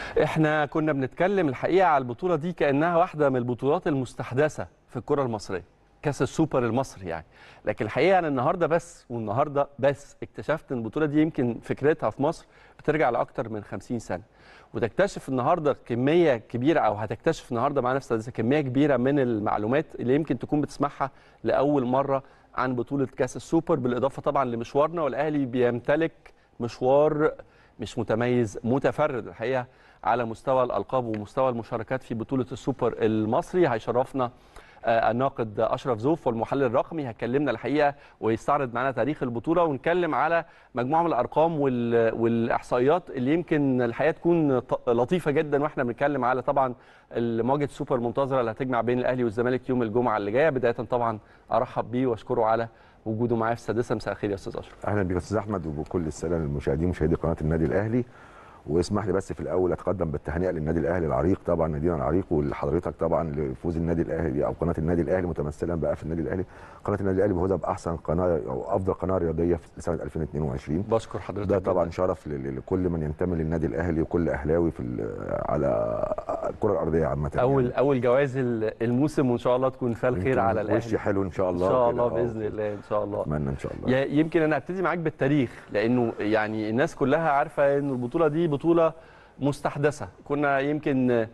احنا كنا بنتكلم الحقيقه على البطوله دي كانها واحده من البطولات المستحدثه في الكره المصريه كاس السوبر المصري يعني لكن الحقيقه انا النهارده بس والنهارده بس اكتشفت ان البطوله دي يمكن فكرتها في مصر بترجع لاكتر من 50 سنه وتكتشف النهارده كميه كبيره او هتكتشف النهارده مع نفسها كميه كبيره من المعلومات اللي يمكن تكون بتسمعها لاول مره عن بطوله كاس السوبر بالاضافه طبعا لمشوارنا والاهلي بيمتلك مشوار مش متميز متفرد الحقيقه على مستوى الالقاب ومستوى المشاركات في بطوله السوبر المصري هيشرفنا آه، الناقد اشرف زوف والمحلل الرقمي هيكلمنا الحقيقه ويستعرض معنا تاريخ البطوله ونتكلم على مجموعه من الارقام وال- والاحصائيات اللي يمكن الحقيقه تكون ط- لطيفه جدا واحنا بنتكلم على طبعا مواجهه السوبر المنتظره اللي هتجمع بين الاهلي والزمالك يوم الجمعه اللي جايه بدايه طبعا ارحب بيه واشكره على وجوده معايا في السادسه مساء الخير يا استاذ اشرف اهلا بك يا استاذ احمد وبكل الساده المشاهدين مشاهدي قناه النادي الاهلي واسمح لي بس في الاول اتقدم بالتهنئه للنادي الاهلي العريق طبعا نادينا العريق ولحضرتك طبعا لفوز النادي الاهلي او قناه النادي الاهلي متمثلا بقى في النادي الاهلي قناه النادي الاهلي بهدى باحسن قناه او افضل قناه رياضيه في سنه 2022 بشكر حضرتك ده جداً. طبعا شرف ل- ل- لكل من ينتمي للنادي الاهلي وكل اهلاوي في ال- على الكره الارضيه عامه اول يعني. اول جوائز ال- الموسم وان شاء الله تكون فيها الخير يمكن على وشي الاهلي حلو ان شاء ان الله شاء كده. الله آه، باذن الله ان شاء الله اتمنى ان شاء الله يا- يمكن انا ابتدي معاك بالتاريخ لانه يعني الناس كلها عارفه ان البطوله دي بطوله مستحدثه كنا يمكن آه،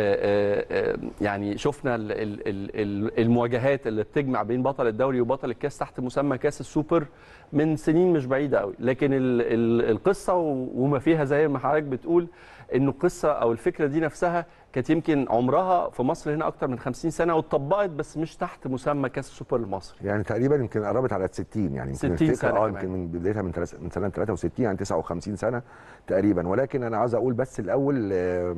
آه، آه، يعني شفنا ال- ال- ال- ال- المواجهات اللي بتجمع بين بطل الدوري وبطل الكاس تحت مسمى كاس السوبر من سنين مش بعيده قوي لكن ال- ال- القصه و- وما فيها زي ما حضرتك بتقول انه القصه او الفكره دي نفسها كانت يمكن عمرها في مصر هنا اكتر من 50 سنه واتطبقت بس مش تحت مسمى كاس السوبر المصري يعني تقريبا يمكن قربت على 60 يعني يمكن 60 الفكرة سنة اه كمان. يمكن من بدايتها من تلس- من سنه 63 يعني 59 سنه تقريبا ولكن انا عاوز اقول بس الاول آه،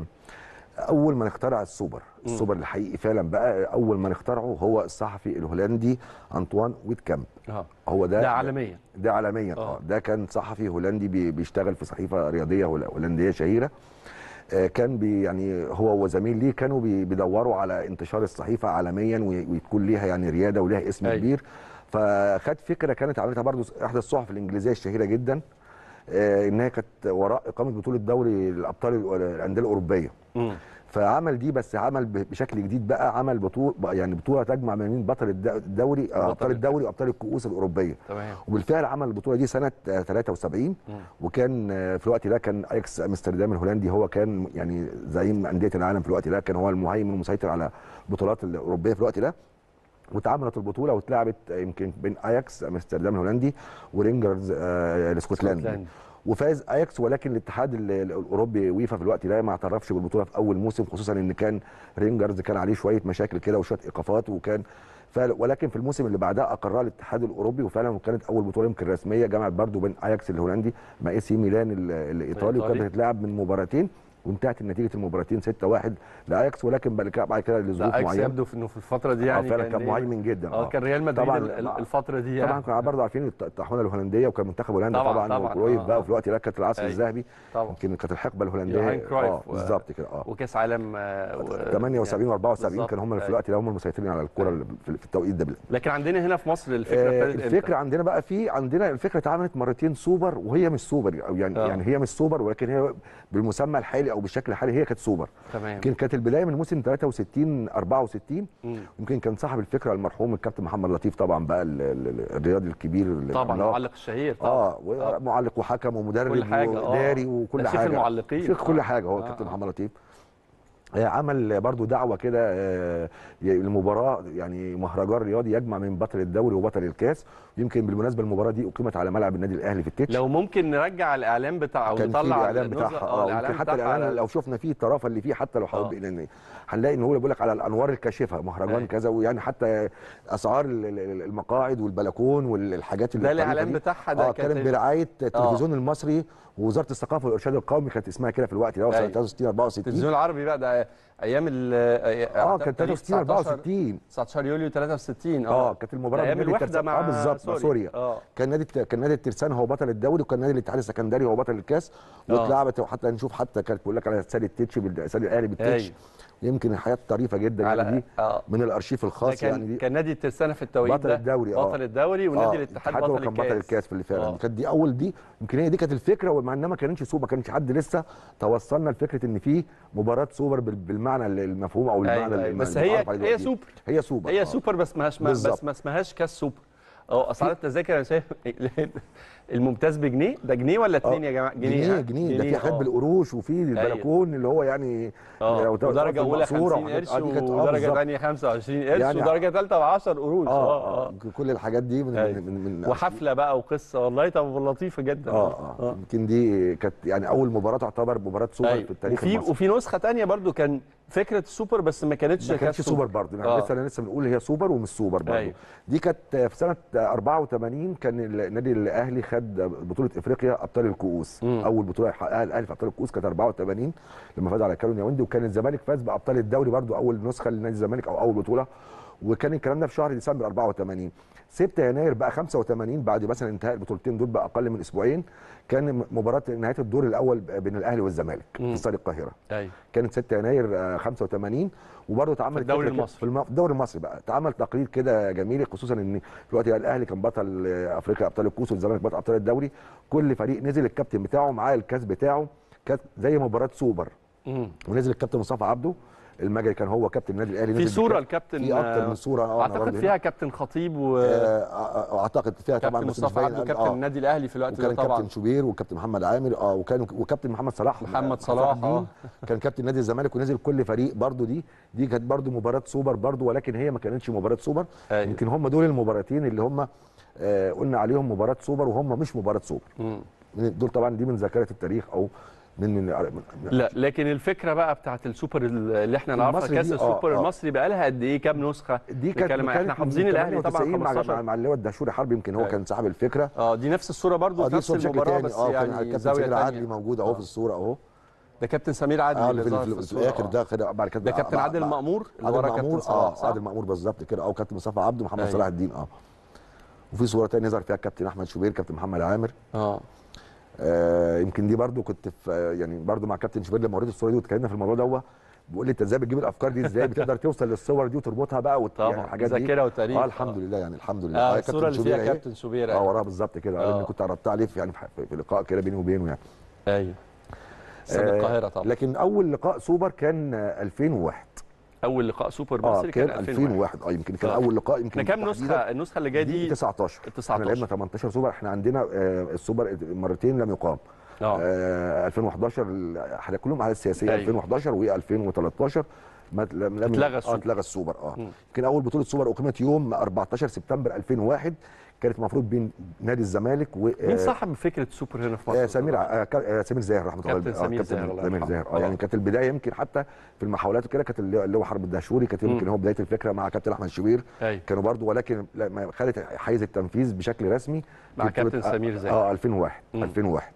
اول ما نخترع السوبر السوبر الحقيقي فعلا بقى اول ما نخترعه هو الصحفي الهولندي انطوان ويتكامب اه هو ده ده عالميا ده عالميا آه. اه ده كان صحفي هولندي بي- بيشتغل في صحيفه رياضيه هول- هولنديه شهيره آه، كان بي يعني هو وزميل ليه كانوا بي- بيدوروا على انتشار الصحيفه عالميا وي- وتكون ليها يعني رياده وليها اسم أيوة. كبير فخد فكره كانت عملتها برضو احدى الصحف الانجليزيه الشهيره جدا آه، ان هي كانت وراء اقامه بطوله دوري الابطال ال- الانديه الاوروبيه مم. فعمل دي بس عمل ب- بشكل جديد بقى عمل بطوله يعني بطوله تجمع ما بين بطل الد- الدوري آه، ابطال الدوري وابطال الكؤوس الاوروبيه تمام وبالفعل عمل البطوله دي سنه آه، 73 مم. وكان آه، في الوقت ده كان اياكس امستردام الهولندي هو كان يعني زعيم انديه العالم في الوقت ده كان هو المهيمن والمسيطر على البطولات الاوروبيه في الوقت ده واتعملت البطوله واتلعبت آه، يمكن بين اياكس امستردام الهولندي ورينجرز آه، الاسكتلندي اسكتلندي. وفاز اياكس ولكن الاتحاد ال- ال- الاوروبي ويفا في الوقت ده ما اعترفش بالبطوله في اول موسم خصوصا ان كان رينجرز كان عليه شويه مشاكل كده وشويه ايقافات وكان فعلا ولكن في الموسم اللي بعدها اقرها الاتحاد الاوروبي وفعلا كانت اول بطوله يمكن رسميه جمعت برضو بين اياكس الهولندي مع اي سي ميلان ال- الايطالي الإيطالي. وكانت بتتلعب من مباراتين وانتهت نتيجه المباراتين 6-1 لاياكس ولكن بعد كده بعد كده لظروف لا اكس معينه يبدو في انه في الفتره دي آه، يعني فعلا كان إيه؟ مهيمن جدا اه كان ريال مدريد طبعاً ال- ال- مع- الفتره دي طبعا يعني كنا برضه عارفين الت- الطاحونه الهولنديه وكان منتخب هولندا طبعاً، طبعا, طبعاً، وكرويف آه، بقى آه. وفي الوقت ده كانت العصر أيوة. الذهبي طبعا يمكن كانت الحقبه الهولنديه يوهان كرويف اه و- بالظبط كده اه وكاس عالم آه، و- 78 و74 بالظبط. كان هم في أيوة. الوقت ده هم المسيطرين على الكره اللي في في التوقيت ده لكن عندنا هنا في مصر الفكره آه، ابتدت إمتى؟ الفكره عندنا بقى في عندنا الفكره اتعملت مرتين سوبر وهي مش سوبر او يعني آه. يعني هي مش سوبر ولكن هي بالمسمى الحالي او بالشكل الحالي هي كانت سوبر تمام يمكن كانت البدايه من موسم 63 64 مم. يمكن كان صاحب الفكره المرحوم الكابتن محمد لطيف طبعا بقى ال- ال- الرياضي الكبير طبعا العملاق. المعلق الشهير طبعا اه ومعلق وحكم ومدرب كل حاجة، آه. واداري وكل ده شيخ حاجه المعلقين. شيخ كل آه. حاجه هو آه، الكابتن آه. محمد لطيف آه، عمل برضو دعوه كده آه، المباراه يعني مهرجان رياضي يجمع من بطل الدوري وبطل الكاس يمكن بالمناسبه المباراه دي اقيمت على ملعب النادي الاهلي في التتش لو ممكن نرجع الاعلان بتاع او كان في نطلع الاعلان النظر- بتاعها اه يمكن حتى بتاعها الاعلان على- لو شفنا فيه الطرافه اللي فيه حتى لو حابب ان هنلاقي ان هو بيقول لك على الانوار الكاشفه مهرجان أيوة. كذا ويعني حتى اسعار ال- ال- المقاعد والبلكون والحاجات اللي ده الطريفة الاعلان دي. بتاعها ده اه كانت كانت برعايه التلفزيون آه. المصري ووزاره الثقافه والارشاد القومي كانت اسمها كده في الوقت ده سنه أيوة. 63 64 التلفزيون العربي بقى ده آه، ايام ال اه كان 63 64 19 يوليو 63 اه كانت المباراه ايام بين نادي الوحده الترسانة- مع اه بالظبط مع سوريا اه كان نادي كان نادي الترسانة هو بطل الدوري وكان نادي الاتحاد السكندري هو بطل الكاس آه. واتلعبت وحتى نشوف حتى كانت بيقول لك على سالي التتش بال- سالي الاهلي بالتتش أيوة. يمكن الحياه طريفه جدا يعني على دي اه من الارشيف ده الخاص كان يعني دي كان نادي الترسانة في التوقيت بطل ده الدوري، آه. بطل الدوري ونادي آه، الاتحاد هو بطل كان بطل الكاس في اللي فعلا آه. كانت دي اول دي يمكن هي دي كانت الفكره ومع انها ما كانتش سوبر ما كانش حد لسه توصلنا لفكره ان في مباراه سوبر بال- بالمعنى المفهوم او المعنى أيوة اللي- أيوة. بس اللي هي بنعرف عليه هي دلوقتي. سوبر هي سوبر هي آه. سوبر بس ما ما بالظبط. بس ما اسمهاش كاس سوبر اه اسعار التذاكر انا شايف الممتاز بجنيه ده جنيه ولا اتنين يا جماعه جنيه ها؟ جنيه ده في حاجات آه. بالقروش وفي البلكون اللي هو يعني اه لو تقعد ودرجه في اولى المقصورة 50 وحاجات- قرش آه، دي كانت- آه، ودرجه بالظبط. ثانيه 25 قرش يعني ودرجه ثالثه ب 10 قروش اه اه كل الحاجات دي من أيوة. من, من وحفله بقى وقصه والله طب لطيفه جدا اه اه يمكن دي كانت يعني اول مباراه تعتبر مباراه سوبر أيوة. في التاريخ وفي المصري وفي نسخه تانية برضو كان فكره السوبر بس ما كانتش ما كانتش كاس سوبر برضه يعني آه. لسه انا لسه بنقول هي سوبر ومش سوبر برضه أيوة. دي كانت في سنه 84 كان النادي الاهلي خد بطوله افريقيا ابطال الكؤوس مم. اول بطوله يحققها الاهلي في ابطال الكؤوس كانت 84 لما فاز على كارون ياوندي وكان الزمالك فاز بابطال الدوري برضه اول نسخه لنادي الزمالك او اول بطوله وكان الكلام ده في شهر ديسمبر 84 6 يناير بقى 85 بعد مثلا انتهاء البطولتين دول باقل من اسبوعين كان مباراه نهايه الدور الاول بين الاهلي والزمالك في مم. استاد القاهره ايوه كانت 6 يناير آه، 85 وبرضه اتعمل في الدوري فكرة كده- المصري. في الم- في الدوري المصري بقى اتعمل تقرير كده جميل خصوصا ان دلوقتي الاهلي كان بطل آه، افريقيا ابطال الكوس والزمالك بطل ابطال الدوري كل فريق نزل الكابتن بتاعه معاه الكاس بتاعه كانت زي مباراه سوبر مم. ونزل الكابتن مصطفى عبده المجري كان هو كابتن النادي الاهلي في نزل صوره بالكاس. الكابتن في اكتر من صوره اه أنا اعتقد برضه فيها هنا. كابتن خطيب و آه، اعتقد فيها طبعا كابتن بس مش مصطفى باين عبده قوي. كابتن آه. النادي الاهلي في الوقت ده وكان طبعا كابتن شوبير وكابتن محمد عامر اه وكان وكابتن محمد صلاح محمد آه، صلاح، الدين. آه. كان كابتن نادي الزمالك ونزل كل فريق برضو دي دي كانت برضو مباراه سوبر برضو ولكن هي ما كانتش مباراه سوبر أيوة. يمكن هم دول المباراتين اللي هم آه قلنا عليهم مباراه سوبر وهم مش مباراه سوبر مم. دول طبعا دي من ذاكره التاريخ او من من, من لا لكن الفكره بقى بتاعت السوبر اللي احنا نعرفها المصري كاس دي، آه، السوبر آه. المصري بقى لها قد ايه كام نسخه دي كانت نتكلم- كانت احنا من حافظين الاهلي طبعا 98 مع- مع 15 مع اللواء الدهشوري حرب يمكن هو أيوة. كان صاحب الفكره اه دي نفس الصوره برضو اه في دي نفس صوره بشكل المباراه تاني بس اه كان يعني الكابتن زاويه سمير عدلي ثانيه موجود اهو في الصوره اهو ده كابتن سمير عدلي اه اللي في, ظهر في, في في الصورة، الاخر آه. ده خد- بعد كده ده كابتن بعد- عادل بعد- مأمور اللي عادل ورا مأمور كابتن صلاح اه صح؟ عادل مأمور بالظبط كده او كابتن مصطفى عبده محمد أيوة. صلاح الدين اه وفي صوره تانية ظهر فيها الكابتن احمد شوبير كابتن محمد عامر اه آه يمكن دي برضو كنت في آه، يعني برضو مع كابتن شوبير لما وريت الصوره دي واتكلمنا في الموضوع ده بيقول لي انت ازاي بتجيب الافكار دي ازاي بتقدر توصل للصور دي وتربطها بقى وت... طبعا، يعني الحاجات دي ذاكرة وتاريخ، اه آه. الحمد لله يعني الحمد لله اه يا الصوره كابتن اللي شوبير فيها أهي. كابتن شوبير اه أيوة. وراها بالظبط كده آه. لان كنت عرضتها عليه في يعني في في لقاء كده بيني وبينه يعني ايوه استاد آه، القاهره طبعا لكن اول لقاء سوبر كان آه، 2001 اول لقاء سوبر اه مصري كان كان 2001 اه يمكن كان آه. اول لقاء يمكن احنا كام تحديداً نسخه النسخه اللي جايه دي دي 19 ال احنا 19 لعبنا 18 سوبر احنا عندنا آه، السوبر مرتين لم يقام اه آه 2011 ال- احنا كلهم على السياسيه أيوة. 2011 و2013 ما لم لم- اتلغى آه، السوبر. اتلغى السوبر اه مم. يمكن اول بطوله سوبر اقيمت يوم 14 سبتمبر 2001 كانت المفروض بين نادي الزمالك و مين آه، صاحب فكره السوبر هنا في مصر؟ آه سمير ع- آه كا- آه سمير زاهر رحمه الله كابتن عليه. آه، سمير زاهر الله سمير يرحمه. زاهر اه آه. يعني كانت البدايه يمكن حتى في المحاولات وكده كانت اللي اللي هو حرب الدهشوري كانت يمكن مم. هو بدايه الفكره مع كابتن احمد شوبير ايوه كانوا برضو ولكن لما خدت حيز التنفيذ بشكل رسمي مع في بطولة- كابتن سمير زاهر. اه 2001 مم. 2001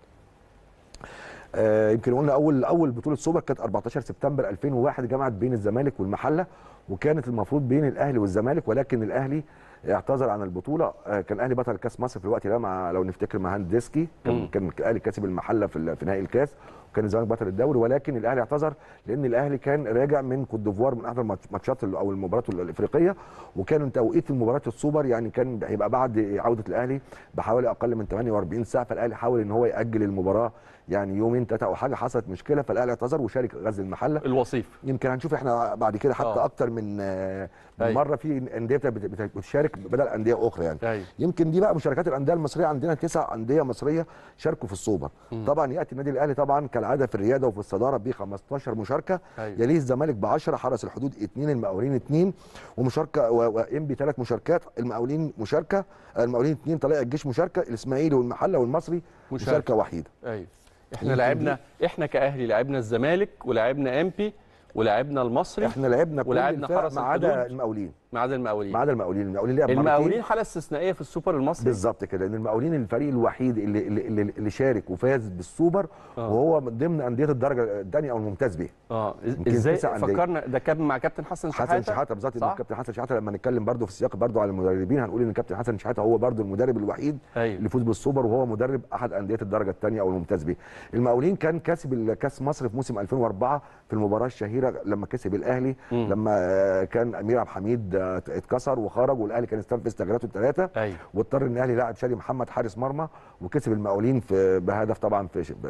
آه يمكن قلنا اول اول بطوله سوبر كانت 14 سبتمبر 2001 جمعت بين الزمالك والمحله وكانت المفروض بين الاهلي والزمالك ولكن الاهلي اعتذر عن البطوله آه كان الاهلي بطل كاس مصر في الوقت ده مع لو نفتكر مع هاند ديسكي كان مم. كان الاهلي كسب المحله في ال- في نهائي الكاس وكان الزمالك بطل الدوري ولكن الاهلي اعتذر لان الاهلي كان راجع من كوت ديفوار من احد الماتش- الماتشات ال- او المباريات الافريقيه وكان توقيت المباراه السوبر يعني كان هيبقى بعد عوده الاهلي بحوالي اقل من 48 ساعه فالاهلي حاول ان هو ياجل المباراه يعني يومين ثلاثه او حاجه حصلت مشكله فالاهلي اعتذر وشارك غزل المحله الوصيف يمكن هنشوف احنا بعد كده حتى آه. اكتر من آه، من أيوة. مره في انديه بت- بت- بتشارك بدل انديه اخرى يعني ايوه يمكن دي بقى مشاركات الانديه المصريه عندنا تسع انديه مصريه شاركوا في السوبر مم. طبعا ياتي النادي الاهلي طبعا كالعاده في الرياده وفي الصداره ب 15 مشاركه ايوه يليه الزمالك ب 10 حرس الحدود اثنين المقاولين اثنين ومشاركه و- وانبي ثلاث مشاركات المقاولين مشاركه المقاولين اثنين طلائع الجيش مشاركه الاسماعيلي والمحله والمصري مشاركة. مشاركه وحيده ايوه احنا يمكن لعبنا احنا كاهلي لعبنا الزمالك ولعبنا امبي ولعبنا المصري احنا لعبنا كل ولعبنا الفرق حرس ما عدا الحدود. المقاولين ما عدا المقاولين ما عدا المقاولين المقاولين لعب مرتين المقاولين حاله استثنائيه في السوبر المصري بالظبط كده لان المقاولين الفريق الوحيد اللي اللي, اللي, اللي شارك وفاز بالسوبر آه. وهو من ضمن انديه الدرجه الثانيه او الممتاز به اه يمكن ازاي تسع أندية. فكرنا ده كان مع كابتن حسن شحاته حسن شحاته بالظبط صح؟ الكابتن حسن شحاته لما نتكلم برضه في السياق برضه على المدربين هنقول ان الكابتن حسن شحاته هو برضه المدرب الوحيد ايوه اللي فوز بالسوبر وهو مدرب احد انديه الدرجه الثانيه او الممتاز به المقاولين كان كاسب الكاس مصر في موسم 2004 في المباراه الشهيره لما كسب الاهلي مم. لما آه، كان امير عبد الحميد آه، اتكسر وخرج والاهلي كان استنفذ تغييراته الثلاثه ايوه واضطر ان الاهلي لاعب شادي محمد حارس مرمى وكسب المقاولين في بهدف طبعا في ش- ب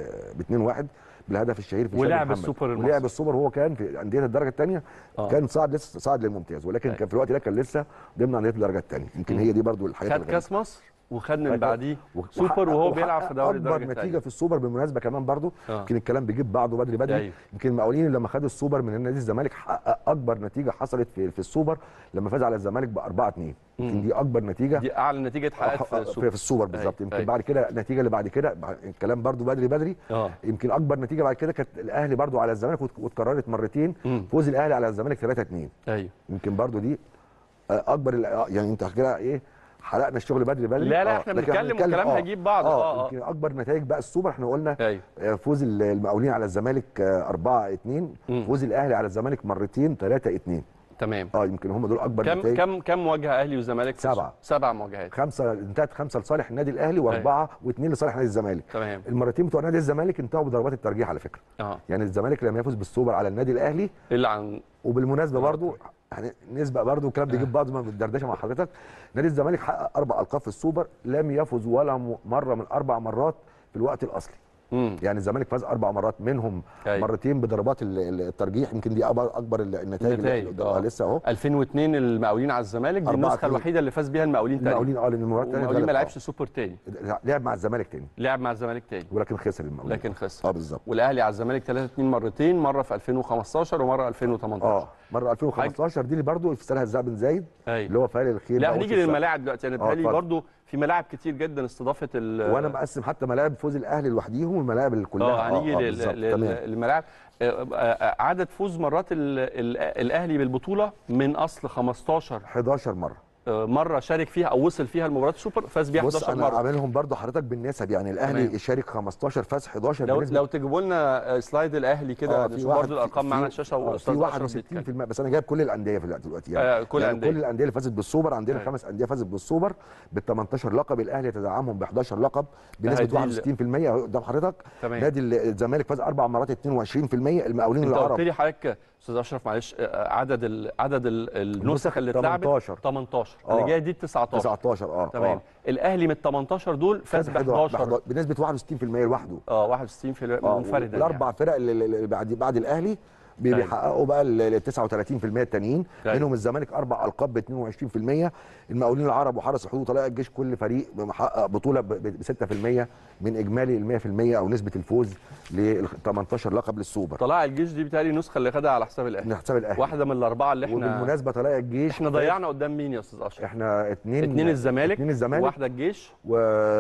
ب 2 1 بالهدف الشهير في شادي ولعب محمد. السوبر المصري. ولعب السوبر وهو كان في انديه الدرجه الثانيه آه. كان صعد لسه صعد للممتاز ولكن أيوة. كان في الوقت ده كان لسه ضمن انديه الدرجه الثانيه يمكن مم. هي دي برضو الحاجات خد الغريبة. كاس مصر وخد من خد- بعديه و- سوبر وحقق- وهو وحقق بيلعب في دوري اكبر الدرجه نتيجه الثانيه في السوبر بالمناسبه كمان برضو آه. يمكن الكلام بيجيب بعضه بدري بدري أيوة. يمكن المقاولين لما خد السوبر من نادي الزمالك حقق اكبر نتيجه حصلت في, في السوبر لما فاز على الزمالك ب 4 2 يمكن مم. دي اكبر نتيجه دي اعلى نتيجه اتحققت في في, السوبر في السوبر بالظبط أيوة. يمكن أيوة. بعد كده النتيجه اللي بعد كده بعد- الكلام برضو بدري بدري اه يمكن اكبر نتيجه بعد كده كانت الاهلي برضو على الزمالك وات- واتكررت مرتين مم. فوز الاهلي على الزمالك 3 2 ايوه يمكن برضو دي آه، اكبر ال- آه، يعني انت كده ايه حرقنا الشغل بدري بدري لا لا آه، احنا لكن بنتكلم والكلام آه، هيجيب بعض اه اه اه يمكن اكبر نتائج بقى السوبر احنا قلنا ايوه آه، فوز ال- المقاولين على الزمالك 4 2 مم. فوز الاهلي على الزمالك مرتين 3 2 تمام اه يمكن هم دول اكبر كم نتائج كم كم مواجهه اهلي وزمالك في سبعة. السوبر؟ سبع مواجهات خمسه انتهت خمسه لصالح النادي الاهلي واربعه واثنين لصالح نادي الزمالك تمام المرتين بتوع نادي الزمالك انتهوا بضربات الترجيح على فكره اه يعني الزمالك لم يفز بالسوبر على النادي الاهلي الا عن وبالمناسبه برضو يعني نسبه برضو الكلام بيجيب بعض ما بندردشه مع حضرتك نادي الزمالك حقق اربع القاب في السوبر لم يفز ولا م- مره من اربع مرات في الوقت الاصلي مم. يعني الزمالك فاز اربع مرات منهم أيوة. مرتين بضربات ال- ال- الترجيح يمكن دي أكبر- اكبر ال- النتائج النتائج، اللي آه. آه. لسه اهو 2002 المقاولين على الزمالك دي أربعة النسخه اتنين. الوحيده اللي فاز بيها المقاولين تاني المقاولين اه لان المباراه الثانيه المقاولين ما لعبش سوبر تاني لعب مع الزمالك تاني لعب مع الزمالك تاني ولكن خسر المقاولين لكن خسر اه بالظبط والاهلي على الزمالك 3 2 مرتين مره في 2015 ومره 2018 اه مره 2015 دي اللي برضو في سنه هزاع بن زايد ايوه اللي هو فعل الخير لا بقى هنيجي وش السقف. للملاعب دلوقتي انا آه، بتهيألي اتفضل. برضو في ملاعب كتير جدا استضافت ال وانا مقسم حتى ملاعب فوز الاهلي لوحديهم والملاعب اللي كلها اه هنيجي لل- بالظبط، لل- تمام. للملاعب آه، آه، عدد فوز مرات ال- ال- الاهلي بالبطوله من اصل 15 11 مره آه، مره شارك فيها او وصل فيها لمباراه السوبر فاز بيها بص 11 انا مره عاملهم برضو حضرتك بالنسب يعني تمام. الاهلي شارك 15 فاز 11 لو بنسبة لو تجيبوا لنا آه، سلايد الاهلي كده في نشوف واحد- برضه الارقام في- معانا على الشاشه آه، واستاذ في اشرف بيتكلم 61% بس انا جايب كل الانديه في الوقت دلوقتي يعني آه، كل يعني الأندية. كل الانديه اللي فازت بالسوبر عندنا أيوة. خمس انديه فازت بالسوبر بال 18 لقب الاهلي يتدعمهم ب 11 لقب دي بنسبه ال- 61% اهو قدام حضرتك تمام نادي الزمالك فاز اربع مرات 22% المقاولين انت قلت العرب لي حضرتك استاذ اشرف معلش آه، عدد ال عدد ال- النسخ اللي اتلعبت 18 18 اللي آه. جايه دي 19 19 اه تمام آه. الاهلي من ال 18 دول فاز ب 11 بنسبه 61% لوحده اه 61 في اه منفردا الاربع يعني. فرق اللي اللي بعد بعد الاهلي بي- أيوة. بيحققوا بقى ال 39% التانيين أيوة. منهم الزمالك اربع القاب ب 22% المقاولين العرب وحرس الحدود وطلائع الجيش كل فريق محقق بطوله ب 6% من اجمالي ال 100% او نسبه الفوز ل 18 لقب للسوبر طلائع الجيش دي بتهيألي النسخه اللي خدها على حساب الاهلي من حساب الاهلي واحده من الاربعه اللي احنا وبالمناسبه طلائع الجيش احنا ضيعنا قدام مين يا استاذ اشرف؟ احنا اتنين اتنين الزمالك اتنين الزمالك واحده الجيش و...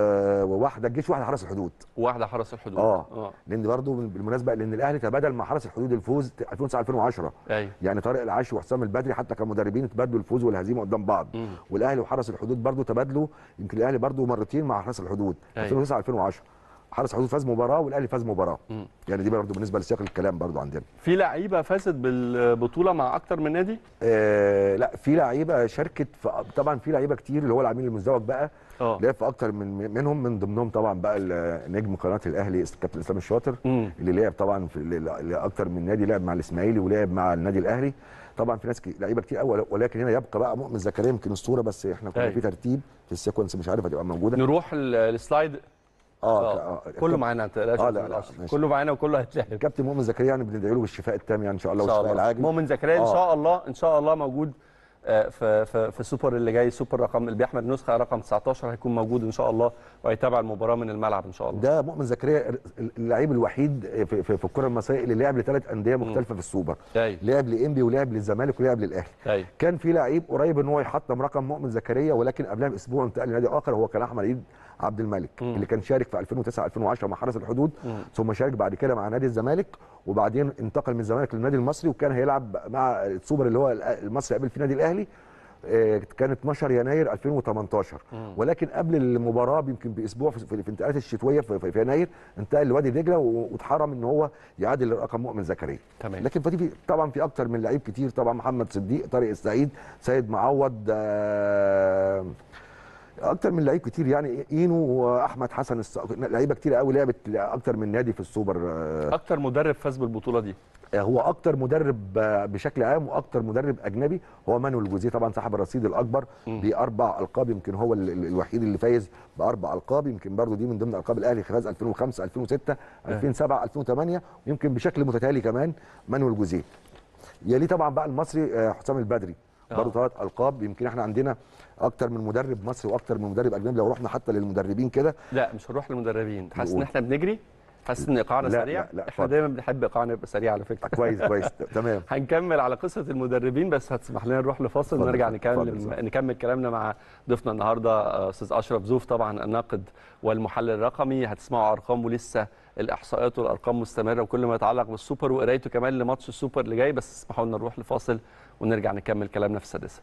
وواحده الجيش وواحده حرس الحدود وواحده حرس الحدود اه اه لان برضه بالمناسبه لان الاهلي تبادل مع حرس الحدود الفوز 2009 2010 ايوه يعني طارق العاشي وحسام البدري حتى كمدربين تبادلوا الفوز والهزيمه قدام بعض مم. والاهلي وحرس الحدود برضو تبادلوا يمكن الاهلي برضو مرتين مع حرس الحدود أيوة. 2009 2010 حرس الحدود فاز مباراه والاهلي فاز مباراه مم. يعني دي برضو بالنسبه لسياق الكلام برضو عندنا في لعيبه فازت بالبطوله مع اكتر من نادي؟ آه لا في لعيبه شاركت في طبعا في لعيبه كتير اللي هو العميل المزدوج بقى اه لعب في اكتر من منهم من ضمنهم طبعا بقى ال- نجم قناه الاهلي الكابتن اسلام الشاطر مم. اللي لعب طبعا في ل- لاكتر من نادي لعب مع الاسماعيلي ولعب مع النادي الاهلي طبعا في ناس كي- لعيبه كتير قوي ولكن هنا يبقى بقى مؤمن زكريا يمكن الصوره بس احنا كنا أيوة. في ترتيب في السيكونس مش عارف هتبقى موجوده نروح ال- السلايد اه, اه آه. كله معانا ما تقلقش آه، يا لا، أستاذ لا، أشرف. ماشي. كله معانا وكله هيتلعب الكابتن مؤمن زكريا يعني بندعي له بالشفاء التام يعني ان شاء الله ان شاء والشفاء الله العاجل مؤمن زكريا ان آه. شاء الله ان شاء الله موجود آه، في في في السوبر اللي جاي سوبر رقم اللي بيحمل نسخه رقم 19 هيكون موجود ان شاء الله وهيتابع المباراه من الملعب ان شاء الله ده مؤمن زكريا اللعيب الوحيد في, في, في الكره المصريه اللي لعب لثلاث انديه مختلفه في السوبر ايوه لعب لانبي ولعب للزمالك ولعب للاهلي ايوه كان في لعيب قريب ان هو يحطم رقم مؤمن زكريا ولكن قبلها باسبوع انتقل لنادي اخر هو كان احمد عيد عبد الملك مم. اللي كان شارك في 2009 2010 مع حرس الحدود مم. ثم شارك بعد كده مع نادي الزمالك وبعدين انتقل من الزمالك للنادي المصري وكان هيلعب مع السوبر اللي هو المصري قبل في نادي الاهلي آه، كان 12 يناير 2018 مم. ولكن قبل المباراه يمكن باسبوع في في الانتقالات الشتويه في, في, في يناير انتقل لوادي دجله و- واتحرم ان هو يعادل رقم مؤمن زكريا تمام لكن فدي في طبعا في اكتر من لعيب كتير طبعا محمد صديق طارق السعيد سيد معوض آه، اكتر من لعيب كتير يعني اينو واحمد حسن الص... لعيبه كتير قوي لعبت اكتر من نادي في السوبر آه، اكتر مدرب فاز بالبطوله دي هو اكتر مدرب آه، بشكل عام واكتر مدرب اجنبي هو مانويل جوزيه طبعا صاحب الرصيد الاكبر مم. باربع القاب يمكن هو ال- ال- الوحيد اللي فايز باربع القاب يمكن برضو دي من ضمن القاب الاهلي فاز 2005 2006 2007 2008 ويمكن بشكل متتالي كمان مانويل جوزيه يليه طبعا بقى المصري آه، حسام البدري آه. برضه ثلاث القاب يمكن احنا عندنا اكتر من مدرب مصري واكتر من مدرب اجنبي لو رحنا حتى للمدربين كده لا مش هنروح للمدربين حاسس ان نقول. احنا بنجري حاسس ان ايقاعنا لا، سريع لا، لا، احنا اتفضل. دايما بنحب ايقاعنا يبقى سريع على فكره كويس كويس تمام هنكمل على قصه المدربين بس هتسمح لنا نروح لفاصل اتفضل، ونرجع اتفضل، نكمل اتفضل. نكمل كلامنا مع ضيفنا النهارده آه، استاذ اشرف زوف طبعا الناقد والمحلل الرقمي هتسمعوا ارقامه لسه الاحصاءات والارقام مستمره وكل ما يتعلق بالسوبر وقرايته كمان لماتش السوبر اللي جاي بس اسمحوا لنا نروح لفاصل ونرجع نكمل كلامنا في السادسه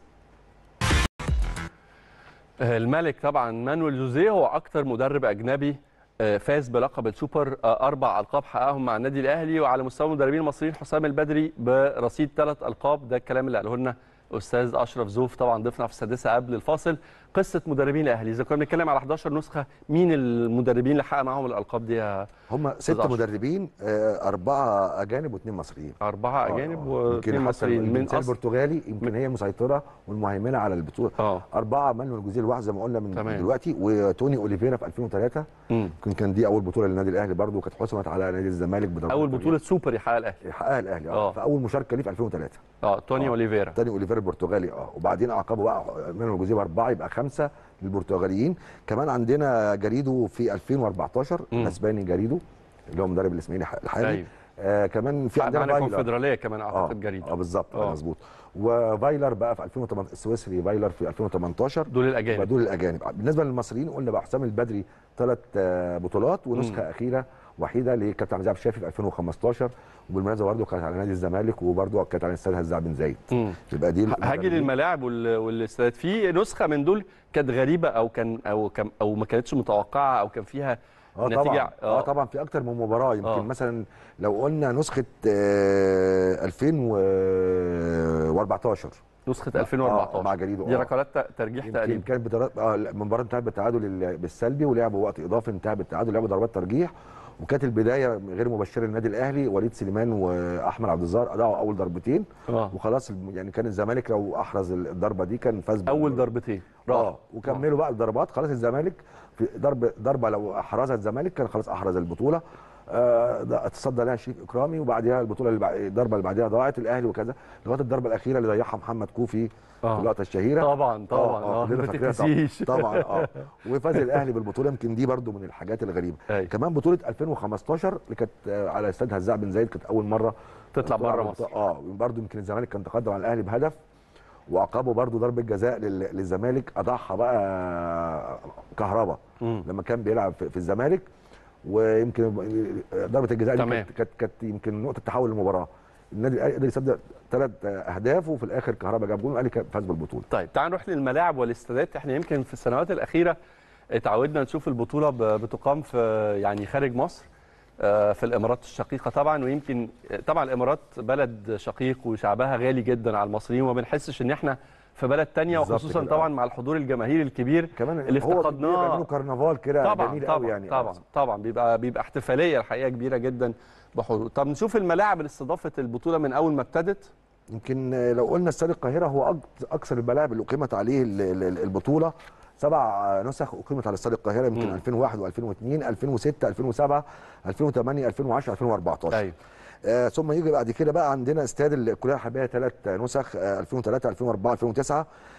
آه، الملك طبعا مانويل جوزيه هو اكتر مدرب اجنبي آه، فاز بلقب السوبر آه، اربع القاب حققهم مع النادي الاهلي وعلى مستوى المدربين المصريين حسام البدري برصيد ثلاث القاب ده الكلام اللي قاله لنا استاذ اشرف زوف طبعا ضيفنا في السادسه قبل الفاصل قصه مدربين الاهلي اذا كنا بنتكلم على 11 نسخه مين المدربين اللي حقق معاهم الالقاب دي يا هم ست أشرف. مدربين آه، اربعه اجانب واثنين مصريين اربعه آه، اجانب آه. واثنين يمكن حتى مصريين من الجنسيه اصل البرتغالي يمكن هي المسيطره والمهيمنه على البطوله اه اربعه مانويل جوزيه الواحد زي ما قلنا من تمام. دلوقتي وتوني اوليفيرا في 2003 مم. يمكن كان دي اول بطوله للنادي الاهلي برضو كانت حسمت على نادي الزمالك بضربات اول ترجيح. بطوله سوبر يحققها الاهلي حققها الاهلي آه. اه فاول مشاركه ليه في 2003 اه توني آه. اوليفيرا تاني اوليفيرا البرتغالي اه وبعدين اعقبه بقى مانويل جوزيه باربعه يبقى خمسه للبرتغاليين كمان عندنا جريدو في 2014 مم. الاسباني جريدو اللي هو مدرب الاسماعيلي الحالي ايوه آه كمان في عندنا معانا فايلر كونفدراليه كمان اه اعتقد جريد اه بالظبط آه. اه مظبوط وفايلر بقى في 2018 السويسري فايلر في 2018 دول يبقى الاجانب دول الاجانب بالنسبه للمصريين قلنا بقى حسام البدري ثلاث بطولات ونسخه مم. اخيره وحيده لكابتن عبد الشافي في 2015 وبالمناسبه برضه كانت على نادي الزمالك وبرضه كانت على استاد هزاع بن زايد مم. يبقى دي هاجي المدربين. للملاعب وال- والاستادات في نسخه من دول كانت غريبه او كان او كان او ما كانتش متوقعه او كان فيها اه نتيجة- طبعا اه آه. طبعا في اكتر من مباراه يمكن آه. مثلا لو قلنا نسخه آه 2014 نسخه آه، 2014 مع جريدو دي آه. ركلات ت- ترجيح يمكن تقريبا كانت بضربات اه لا، المباراه انتهت بالتعادل ال- بالسلبي ولعبوا وقت اضافي انتهى بالتعادل لعبوا ضربات ترجيح وكانت البدايه غير مبشره للنادي الاهلي وليد سليمان واحمد عبد الظاهر اضاعوا اول ضربتين اه وخلاص الم- يعني كان الزمالك لو احرز الضربه دي كان فاز بال- اول ضربتين اه راح وكملوا بقى الضربات خلاص الزمالك في ضرب ضربه لو احرزها الزمالك كان خلاص احرز البطوله آه ده تصدى لها شريف اكرامي وبعدها البطوله اللي بعد الضربه اللي بعدها ضاعت الاهلي وكذا لغايه الضربه الاخيره اللي ضيعها محمد كوفي في آه. اللقطه الشهيره طبعا طبعا اه كلنا ما فاكرينها طبعا. تتنسيش طبعا اه وفاز الاهلي بالبطوله يمكن دي برضو من الحاجات الغريبه أيوة. كمان بطوله 2015 اللي كانت آه، على استاد هزاع بن زايد كانت اول مره تطلع بره تلعب مصر البطولة. اه برضو يمكن الزمالك كان تقدم على الاهلي بهدف وعقبه برضو ضربه جزاء لل- للزمالك اضاعها بقى كهربا مم. لما كان بيلعب في في الزمالك ويمكن ضربه الجزاء دي تمام. كانت كانت كانت يمكن نقطه تحول المباراه النادي الاهلي قدر يصدق ثلاث اهداف وفي الاخر كهربا جاب جول والاهلي كان فاز بالبطوله طيب تعال نروح للملاعب والاستادات احنا يمكن في السنوات الاخيره اتعودنا نشوف البطوله ب- بتقام في يعني خارج مصر آه، في الامارات الشقيقه طبعا ويمكن طبعا الامارات بلد شقيق وشعبها غالي جدا على المصريين وما بنحسش ان احنا في بلد تانية بالظبط وخصوصا كده، طبعا آه. مع الحضور الجماهيري الكبير كمان اللي هو افتقدناه بيعملوا كرنفال كده طبعا جميل طبعا قوي يعني طبعا طبعا بيبقى بيبقى احتفاليه الحقيقه كبيره جدا بحضور طب نشوف الملاعب اللي استضافت البطوله من اول ما ابتدت يمكن لو قلنا استاد القاهره هو أك- اكثر الملاعب اللي اقيمت عليه ال- ال- البطوله سبع نسخ اقيمت على استاد القاهره يمكن مم. 2001 و2002 2006 2007 2008 2010 2014 ايوه آه ثم يجي بعد كده بقى عندنا استاد الكليه الحربيه ثلاث نسخ آه 2003 2004 2009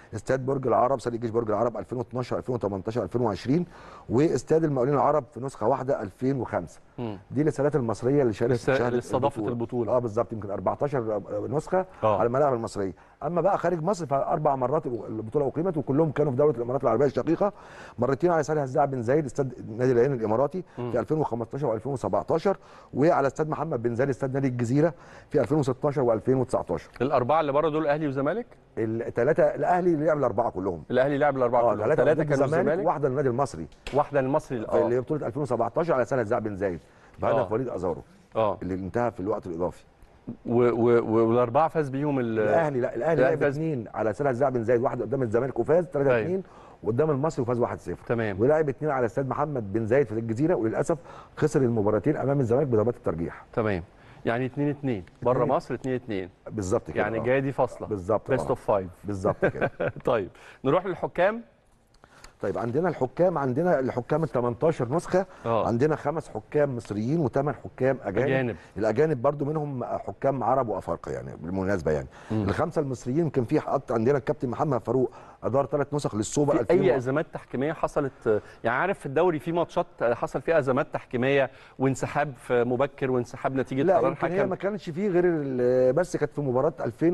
استاد برج العرب استاد الجيش برج العرب 2012 2018 2020 واستاد المقاولين العرب في نسخه واحده 2005 مم. دي الاستادات المصريه اللي شاركت اللي شاركت استضافت البطولة. اه بالظبط يمكن 14 نسخه آه. على الملاعب المصريه اما بقى خارج مصر فاربع مرات البطوله اقيمت وكلهم كانوا في دوله الامارات العربيه الشقيقه مرتين على استاد هزاع بن زايد استاد نادي العين الاماراتي في 2015 و2017 وعلى استاد محمد بن زايد استاد نادي الجزيره في 2016 و2019 الاربعه اللي بره دول اهلي وزمالك الثلاثه الاهلي اللي لعب الاربعه كلهم الاهلي لعب الاربعه اه كلهم ثلاثه ثلاثه ضد كانوا الزمالك الزمالك واحده للنادي المصري واحده للمصري في اللي اه هي بطوله 2017 على استاد هزاع بن زايد بهدف آه. وليد ازارو اه اللي انتهى في الوقت الاضافي و- و- و- والاربعه فاز بيهم ال- الاهلي لا الاهلي الأهلي لعب فاز- اثنين على استاد هزاع بن زايد واحد قدام الزمالك وفاز 3 أيوة. 2 وقدام المصري وفاز 1 0 تمام ولعب اثنين على استاد محمد بن زايد في الجزيره وللاسف خسر المباراتين امام الزمالك بضربات الترجيح تمام يعني 2 2 بره اتنين. مصر 2 2 بالظبط كده يعني آه. جايه دي فاصله بالظبط بيست آه. اوف فايف بالظبط كده طيب نروح للحكام طيب عندنا الحكام عندنا الحكام ال 18 نسخه اه عندنا خمس حكام مصريين وثمان حكام اجانب اجانب الاجانب برضو منهم حكام عرب وافارقه يعني بالمناسبه يعني مم. الخمسه المصريين كان في حق عندنا الكابتن محمد فاروق ادار ثلاث نسخ للسوبر في 2000 اي ازمات تحكيميه حصلت يعني عارف في الدوري في ماتشات حصل فيها ازمات تحكيميه وانسحاب في مبكر وانسحاب نتيجه لا قرار يمكن هي حكم ما كانش فيه غير ال- بس كانت في مباراه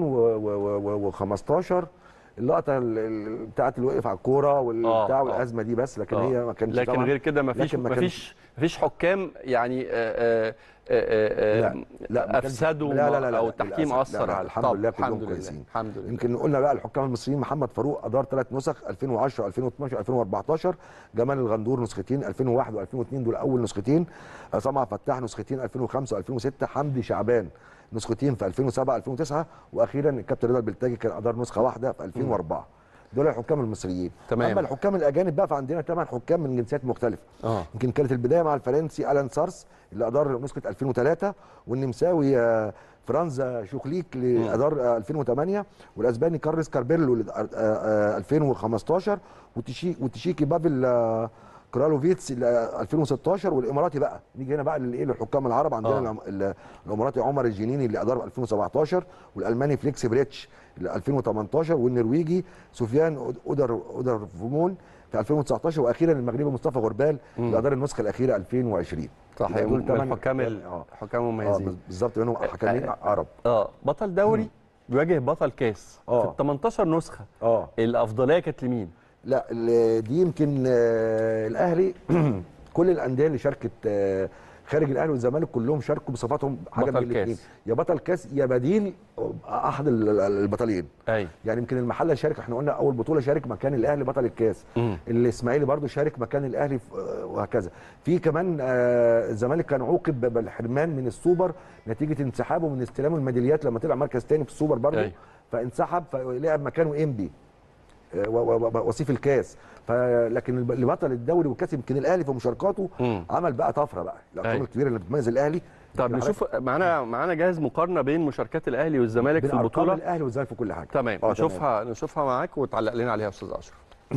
2015 اللقطه ال- ال- بتاعت اللي وقف على الكوره والبتاع آه. والازمه دي بس لكن آه. هي ما كانش لكن طبعا غير كده ما فيش لكن ما ما كانش- فيش ما فيش حكام يعني آه، آه، آه، لا، آه، لا، ما كانش- افسدوا لا، لا، لا، لا، او لا، التحكيم للأسف. اثر لا، لا، على الحمد طب، لله كلهم الحمد لله كويسين. الحمد لله يمكن قلنا بقى الحكام المصريين محمد فاروق ادار ثلاث نسخ 2010 2012 2014 جمال الغندور نسختين 2001 و2002 دول اول نسختين عصام عبد الفتاح نسختين 2005 و2006 حمدي شعبان نسختين في 2007 2009 واخيرا الكابتن رضا البلتاجي كان ادار نسخه واحده في 2004 دول الحكام المصريين تمام. اما الحكام الاجانب بقى فعندنا ثمان حكام من جنسيات مختلفه اه يمكن كانت البدايه مع الفرنسي الان سارس اللي ادار نسخه 2003 والنمساوي آه، فرانزا شوخليك اللي ادار آه، 2008 والاسباني كارلس كاربيلو اللي آه، آه، 2015 وتشي وتشيكي بافل آه، كرالوفيتس اللي، آه، 2016 والاماراتي بقى نيجي هنا بقى للايه للحكام العرب عندنا آه. العم- ال- الاماراتي عمر الجنيني اللي ادار 2017 والالماني فليكس بريتش اللي 2018 والنرويجي سفيان أود- اودر اودر فومون في 2019 واخيرا المغربي مصطفى غربال اللي ادار النسخه الاخيره 2020 صح يبقى دول من تمن الحكام ال- اه حكام اه مميزين بالظبط منهم حكامين عرب اه بطل دوري بيواجه بطل كاس آه. في ال 18 نسخه اه الافضليه كانت لمين؟ لا ال- دي يمكن آه، الاهلي كل الانديه اللي شاركت آه، خارج الاهلي والزمالك كلهم شاركوا بصفاتهم حاجه بطل من الاثنين كاس. يا بطل كاس يا بديل احد ال- ال- البطلين ايوه يعني يمكن المحله شارك احنا قلنا اول بطوله شارك مكان الاهلي بطل الكاس مم. الاسماعيلي برضو شارك مكان الاهلي في- آه، وهكذا في كمان آه، الزمالك كان عوقب ب- بالحرمان من السوبر نتيجه انسحابه من استلام الميداليات لما طلع مركز تاني في السوبر برضو أيوة. فانسحب فلعب مكانه انبي آه، و- و- و- وصيف الكاس فلكن الب- اللي بطل الدوري والكاس يمكن الاهلي في مشاركاته مم. عمل بقى طفره بقى الارقام أيوة. الكبيره اللي بتميز الاهلي طب يمكن نشوف معانا معانا جاهز مقارنه بين مشاركات الاهلي والزمالك بين في ارقام البطوله الاهلي والزمالك في كل حاجه تمام آه، نشوفها نشوفها معاك وتعلق لنا عليها يا استاذ اشرف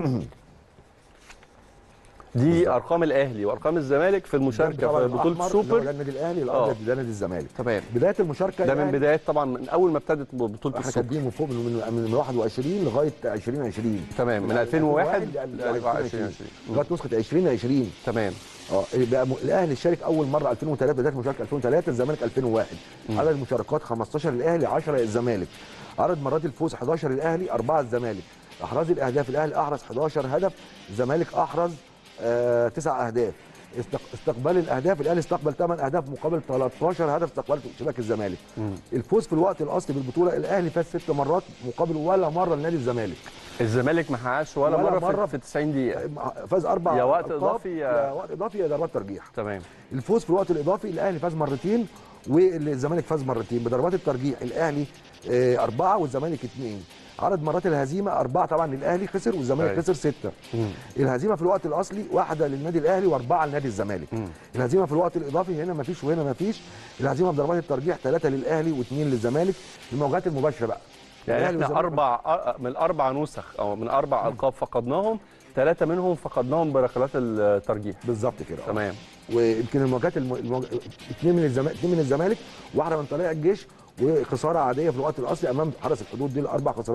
دي بالظبط. ارقام الاهلي وارقام الزمالك في المشاركه طبعاً في بطوله الأحمر اللي هو السوبر ده النادي الاهلي آه. الابيض ده نادي الزمالك تمام بدايه المشاركه ده من الأهلي بدايه طبعا من اول ما ابتدت بطوله احنا السوبر كاتبين من فوق من من من 21 لغايه 2020 تمام من 2001 ل ل 2020 لغايه نسخه 2020 تمام اه بقى م- الاهلي شارك اول مره 2003 بدايه المشاركه 2003 الزمالك 2001 عدد المشاركات 15 الاهلي 10 الزمالك عدد مرات الفوز 11 الاهلي 4 الزمالك احراز الاهداف الاهلي احرز 11 هدف الزمالك احرز آه 9 اهداف استق- استقبال الاهداف الاهلي استقبل 8 اهداف مقابل 13 هدف استقبلته شباك الزمالك الفوز في الوقت الاصلي بالبطوله الاهلي فاز ست مرات مقابل ولا مره لنادي الزمالك الزمالك ما حققش ولا, ولا مره, مرة في, في 90 دقيقه فاز اربع يا وقت ألقاب، إضافي يا- يا وقت اضافي يا ضربات ترجيح تمام الفوز في الوقت الاضافي الاهلي فاز مرتين والزمالك فاز مرتين بضربات الترجيح الاهلي آه، اربعه والزمالك اثنين عدد مرات الهزيمه اربعه طبعا للاهلي خسر والزمالك أيوة. خسر سته مم. الهزيمه في الوقت الاصلي واحده للنادي الاهلي واربعه لنادي الزمالك مم. الهزيمه في الوقت الاضافي هنا ما فيش وهنا ما فيش الهزيمه بضربات الترجيح ثلاثه للاهلي واثنين للزمالك المواجهات المباشره بقى يعني الأهلي احنا والزمالك اربع من اربع نسخ او من اربع القاب فقدناهم ثلاثه منهم فقدناهم بركلات الترجيح بالظبط كده آه. تمام ويمكن المواجهات الم... المواج... اثنين من الزمالك اثنين من الزمالك واحده من طلائع الجيش وخساره عاديه في الوقت الاصلي امام حرس الحدود دي الاربع خسارات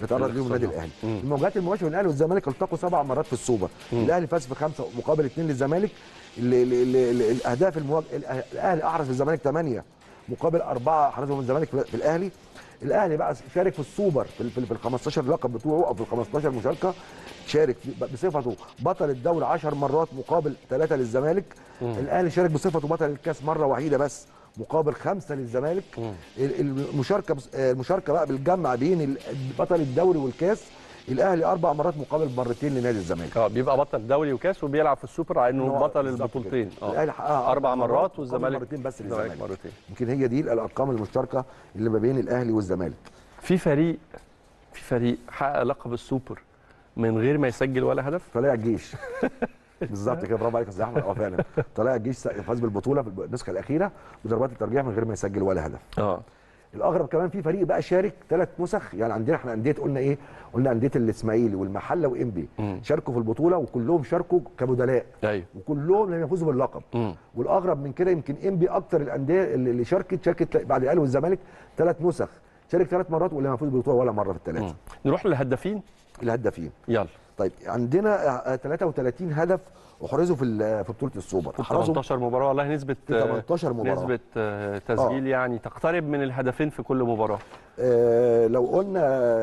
يتعرض ليهم النادي الاقتصادي. الاهلي مم. المواجهات المباشره بين الاهلي والزمالك التقوا سبع مرات في السوبر مم. الاهلي فاز في خمسه مقابل اثنين للزمالك ال- ال- ال- ال- الاهداف المواجهه الأه- الاهلي احرز في الزمالك ثمانيه مقابل اربعه احرزهم الزمالك في في الاهلي الاهلي بقى شارك في السوبر في ال- في ال- في ال 15 لقب بتوعه او في ال 15 مشاركه شارك في- بصفته بطل الدوري 10 مرات مقابل ثلاثه للزمالك مم. الاهلي شارك بصفته بطل الكاس مره وحيده بس مقابل خمسه للزمالك مم. ال- المشاركه بس- آه، المشاركه بقى بالجمع بين ال- بطل الدوري والكاس الاهلي اربع مرات مقابل مرتين لنادي الزمالك اه بيبقى بطل دوري وكاس وبيلعب في السوبر على انه إن هو بطل بالظبط البطولتين كده. الاهلي حققها اربع مرات مقابل والزمالك مرتين بس الزمالك للزمالك مرتين يمكن هي دي الارقام المشتركه اللي ما بين الاهلي والزمالك في فريق في فريق حقق لقب السوبر من غير ما يسجل ولا هدف طلائع الجيش بالظبط كده برافو عليك يا استاذ احمد اه فعلا طلائع الجيش فاز بالبطوله في النسخه الاخيره بضربات الترجيح من غير ما يسجل ولا هدف اه الاغرب كمان في فريق بقى شارك ثلاث نسخ يعني عندنا احنا انديه قلنا ايه قلنا انديه الاسماعيلي والمحله وانبي مم. شاركوا في البطوله وكلهم شاركوا كبدلاء ايوه وكلهم لم يفوزوا باللقب مم. والاغرب من كده يمكن انبي اكتر الانديه اللي اللي شاركت شاركت بعد الاهلي والزمالك ثلاث نسخ شارك ثلاث مرات ولم يفوز بالبطوله ولا مره في الثلاثه مم. نروح للهدافين الهدافين يلا طيب عندنا آه، 33 هدف احرزوا في ال- في بطوله السوبر احرزوا 18 مباراه والله نسبه في 18 مباراة. نسبه آه، تسجيل يعني تقترب من الهدفين في كل مباراه آه لو قلنا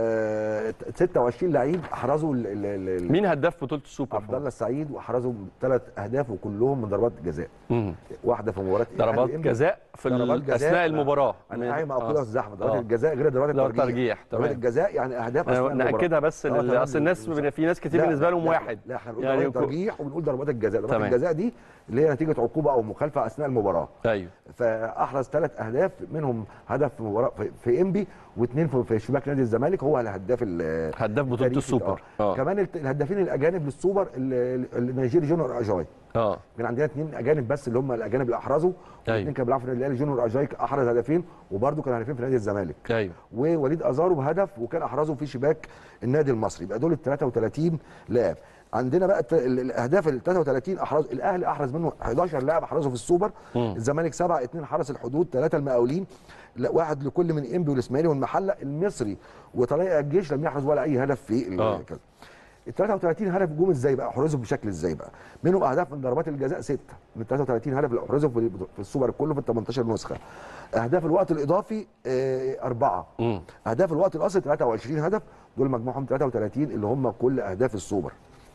آه 26 لعيب احرزوا ال- ال- ال- ال- مين هداف بطوله السوبر عبد الله السعيد واحرزوا ثلاث اهداف وكلهم من ضربات جزاء مم. واحده في مباراه ضربات الأهلي وإنبي. جزاء في ضربات ال- جزاء. اثناء المباراه انا قايم اقول آه. يا استاذ احمد ضربات آه. الجزاء غير ضربات ضربات الترجيح ترجيح ضربات تمام الجزاء يعني اهداف أثناء المباراة. ناكدها بس آه، لل- تمام. اصل الناس في ناس كتير لا، بالنسبه لهم لا، واحد لا احنا بنقول يعني ضربات يكون- الترجيح وبنقول ضربات الجزاء ضربات تمام. الجزاء دي اللي هي نتيجه عقوبه او مخالفه اثناء المباراه ايوه فاحرز ثلاث اهداف منهم هدف في مباراه في, في انبي واثنين في, في شباك نادي الزمالك هو الهداف ال- هداف بطوله التاريخي. السوبر آه. اه كمان الت- الهدافين الاجانب للسوبر ال- ال- النيجيري جونيور اجاي اه كان عندنا اثنين اجانب بس اللي هم الاجانب اللي احرزوا أيوة. واثنين كانوا بيلعبوا في النادي الاهلي جونيور اجاي احرز هدفين وبرده كان هدفين في نادي الزمالك ايوه ووليد ازارو بهدف وكان احرزه في شباك النادي المصري يبقى دول ال 33 لاعب عندنا بقى الت- ال- الاهداف ال 33 احرز الاهلي احرز منه 11 لاعب احرزوا في السوبر مم. الزمالك 7 2 حرس الحدود ثلاثه المقاولين لا، واحد لكل من انبي والاسماعيلي والمحله المصري وطلائع الجيش لم يحرز ولا اي هدف في ال- آه. كذا ال 33 هدف جم ازاي بقى احرزوا بشكل ازاي بقى منهم اهداف من ضربات الجزاء سته من 33 هدف اللي احرزوا في في السوبر كله في ال 18 نسخه اهداف الوقت الاضافي آه، اربعه مم. اهداف الوقت الاصلي 23 هدف دول مجموعهم 33 اللي هم كل اهداف السوبر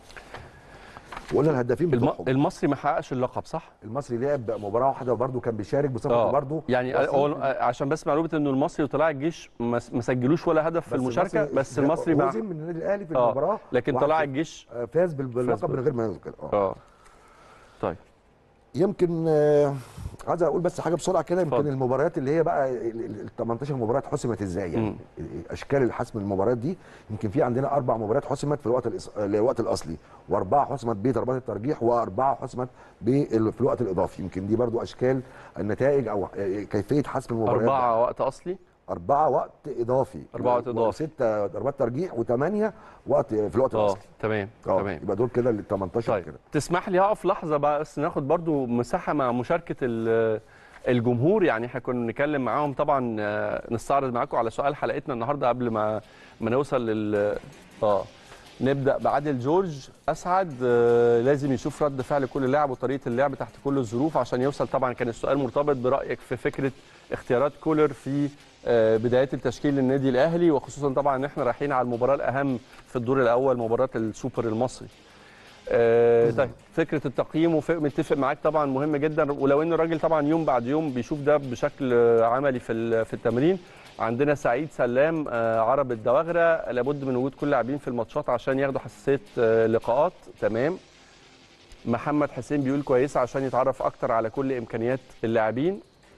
وقلنا الهدافين الم... بتوعهم المصري ما حققش اللقب صح؟ المصري لعب مباراه واحده وبرده كان بيشارك بصفته اه برده يعني هو عشان بس معلومه انه المصري وطلائع الجيش ما ما سجلوش ولا هدف في المشاركه بس المصري مع هزم من النادي الاهلي في اه المباراه لكن واحد طلائع صفر. الجيش آه، فاز بال- باللقب بال- من غير ما يذكر اه اه طيب يمكن آه، عايز اقول بس حاجه بسرعه كده يمكن اتفضل. المباريات اللي هي بقى ال 18 مباراه حسمت ازاي يعني اشكال الحسم المباريات دي يمكن في عندنا اربع مباريات حسمت في الوقت الإص- الوقت الاصلي واربعه حسمت بضربات الترجيح واربعه حسمت بال- في الوقت الاضافي يمكن دي برضو اشكال النتائج او آه، كيفيه حسم المباريات أربعة وقت أصلي أربعة وقت إضافي أربعة وقت إضافي. وستة ضربات ترجيح وثمانية وقت في الوقت اه الأصلي تمام اه تمام يبقى دول كده ال 18 طيب كده تسمح لي اقف لحظه بقى بس ناخد برضو مساحه مع مشاركه ال- الجمهور يعني احنا كنا بنتكلم معاهم طبعا آه، نستعرض معاكم على سؤال حلقتنا النهارده قبل ما ما نوصل لل اه نبدا بعادل جورج اسعد آه، لازم يشوف رد فعل كل لاعب وطريقه اللعب تحت كل الظروف عشان يوصل طبعا كان السؤال مرتبط برايك في فكره اختيارات كولر في آه، بدايات التشكيل للنادي الاهلي وخصوصا طبعا ان احنا رايحين على المباراه الاهم في الدور الاول مباراه السوبر المصري آه، طيب فكره التقييم وف- متفق معاك طبعا مهم جدا ولو ان الراجل طبعا يوم بعد يوم بيشوف ده بشكل آه، عملي في ال- في التمرين عندنا سعيد سلام آه، عرب الدواغره لابد من وجود كل لاعبين في الماتشات عشان ياخدوا حساسيه آه، لقاءات تمام محمد حسين بيقول كويسه عشان يتعرف اكتر على كل امكانيات اللاعبين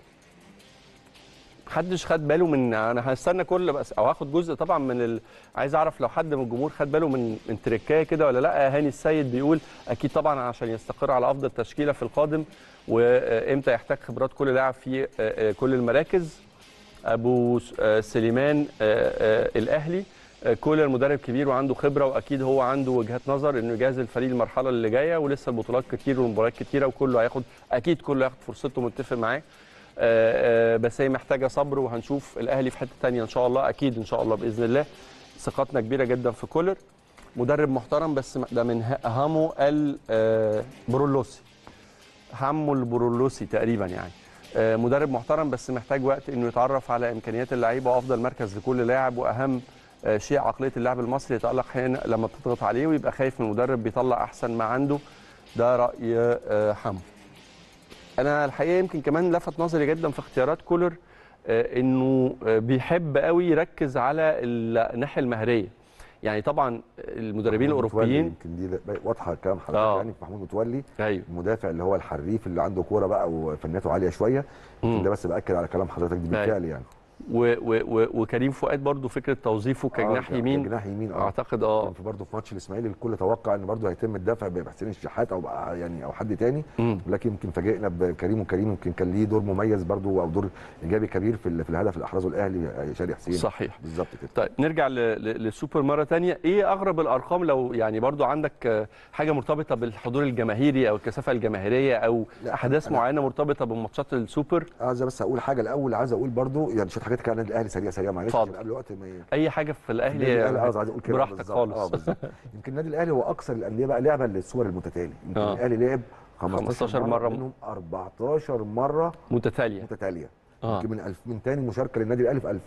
محدش خد باله من انا هستنى كل بس او هاخد جزء طبعا من ال... عايز اعرف لو حد من الجمهور خد باله من من تريكايه كده ولا لا هاني السيد بيقول اكيد طبعا عشان يستقر على افضل تشكيله في القادم وامتى يحتاج خبرات كل لاعب في آه، آه، كل المراكز ابو س- آه، سليمان آه، آه، الاهلي آه، كولر مدرب كبير وعنده خبره واكيد هو عنده وجهات نظر انه يجهز الفريق المرحله اللي جايه ولسه البطولات كتير والمباريات كتيره وكله هياخد اكيد كله هياخد فرصته متفق معاه آه، آه، بس هي محتاجه صبر وهنشوف الاهلي في حته تانية ان شاء الله اكيد ان شاء الله باذن الله ثقتنا كبيره جدا في كولر مدرب محترم بس ده من هامو البرولوسي هامو البرولوسي تقريبا يعني آه، مدرب محترم بس محتاج وقت انه يتعرف على امكانيات اللعيبه وافضل مركز لكل لاعب واهم آه، شيء عقليه اللاعب المصري يتالق هنا لما بتضغط عليه ويبقى خايف من المدرب بيطلع احسن ما عنده ده راي آه، حمو انا الحقيقه يمكن كمان لفت نظري جدا في اختيارات كولر آه، انه آه، بيحب قوي يركز على الناحيه المهريه يعني طبعا المدربين محمود متولي الاوروبيين يمكن دي لا- واضحه كلام حضرتك آه. يعني في محمود متولي ايوه المدافع اللي هو الحريف اللي عنده كوره بقى وفنياته عاليه شويه مم. يمكن ده بس باكد على كلام حضرتك دي أيوة. بالفعل يعني و و و وكريم فؤاد برضو فكره توظيفه كجناح آه، يمين كجناح يمين اه اعتقد اه كان في برضه في ماتش الاسماعيلي الكل توقع ان برضه هيتم الدفع بحسين الشحات او بقى- يعني او حد تاني مم. ولكن يمكن فاجئنا بكريم وكريم يمكن كان ليه دور مميز برضه او دور ايجابي كبير في ال- في الهدف اللي احرزه الاهلي آه، شادي حسين صحيح بالظبط كده طيب نرجع ل- ل- للسوبر مره تانية ايه اغرب الارقام لو يعني برضو عندك آه، حاجه مرتبطه بالحضور الجماهيري او الكثافه الجماهيريه او لا، احداث أنا- معينه مرتبطه بماتشات السوبر عايز بس اقول حاجه الاول عايز اقول برضه يعني شويه حاجات كده عن النادي الاهلي سريع سريع معلش اتفضل. عشان قبل وقت ما ي- اي حاجه في النادي الاهلي الاهلي اه عايز اقول كده براحتك بالظبط. خالص اه بالظبط يمكن النادي الاهلي هو اكثر الانديه بقى لعبا للصور المتتالي يمكن آه. الاهلي لعب 15 15 مرة. مره منهم 14 مره متتاليه متتاليه اه يمكن من الف من تاني مشاركه للنادي الاهلي في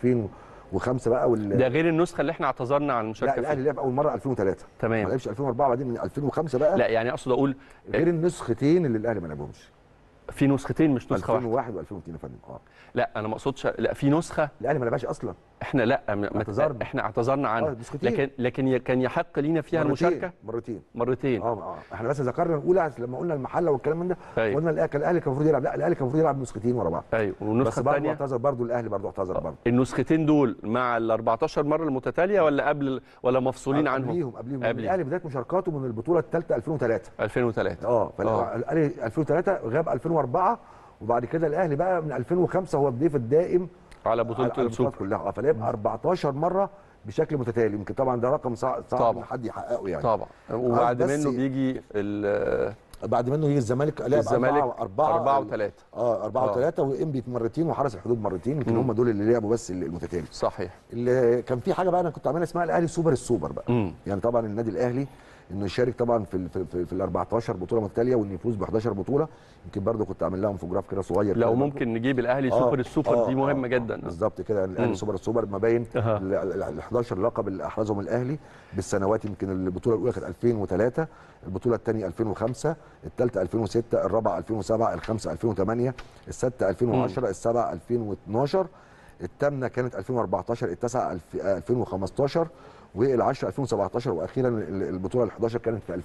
2005 بقى وال ده غير النسخه اللي احنا اعتذرنا عن لا المشاركه الاهلي فيها لعب اول مره 2003 ما تمام لعبش 2004 بعدين من 2005 بقى لا يعني اقصد اقول غير النسختين اللي الاهلي ما لعبهمش في نسختين مش نسخه واحده 2001 و2002 يا فندم اه لا انا ما اقصدش لا في نسخه الاهلي ما لعبهاش اصلا احنا لا ما- ما- اعتذرنا. احنا اعتذرنا عنها اه نسختين لكن لكن ي- كان يحق لينا فيها مرتين. المشاركه مرتين مرتين اه اه احنا بس ذكرنا الاولى لما قلنا المحله والكلام من ده ايوه قلنا الأهلي- كان الاهلي كان المفروض يلعب لا الاهلي كان المفروض يلعب نسختين ورا بعض ايوه بس والنسخه برضه الثانيه اعتذر برضه الاهلي برضه اعتذر برضه النسختين دول مع ال 14 مره المتتاليه ولا قبل ولا مفصولين عنهم قبليهم قبليهم قبليهم. الاهلي بدايه مشاركاته من البطوله الثالثه 2003 2003 اه آه. فالاهلي 2003 غاب 2004 وبعد كده الاهلي بقى من 2005 هو الضيف الدائم على على بطوله البطولات السوبر كلها اه فلعب 14 مره بشكل متتالي يمكن طبعا ده رقم صعب صعب طبعا. ان حد يحققه يعني طبعا وبعد بس- منه بيجي ال- بعد منه يجي الزمالك لعب الزمالك 4 4 و3 اه 4 آه. و3 وانبي مرتين وحرس الحدود مرتين يمكن مم. هم دول اللي لعبوا بس المتتالي صحيح اللي كان في حاجه بقى انا كنت عاملها اسمها الاهلي سوبر السوبر بقى امم يعني طبعا النادي الاهلي انه يشارك طبعا في ال في, في, في ال 14 بطوله متتاليه وانه يفوز ب 11 بطوله يمكن برضه كنت عامل لها انفوجراف كده صغير كده لو برضه. ممكن نجيب الاهلي آه، سوبر السوبر آه، دي آه، مهمه آه، جدا بالظبط كده مم. الاهلي سوبر السوبر مبين أها. ال ال- ال 11 لقب اللي احرزهم الاهلي بالسنوات يمكن البطوله الاولى كانت 2003 البطوله الثانيه 2005 الثالثه 2006 الرابعه 2007 الخامسه 2008 السادسه 2010 السابعه 2012 الثامنه كانت 2014 التاسعه الف- آه، 2015 والعشرة 2017 واخيرا ال- البطوله ال 11 كانت في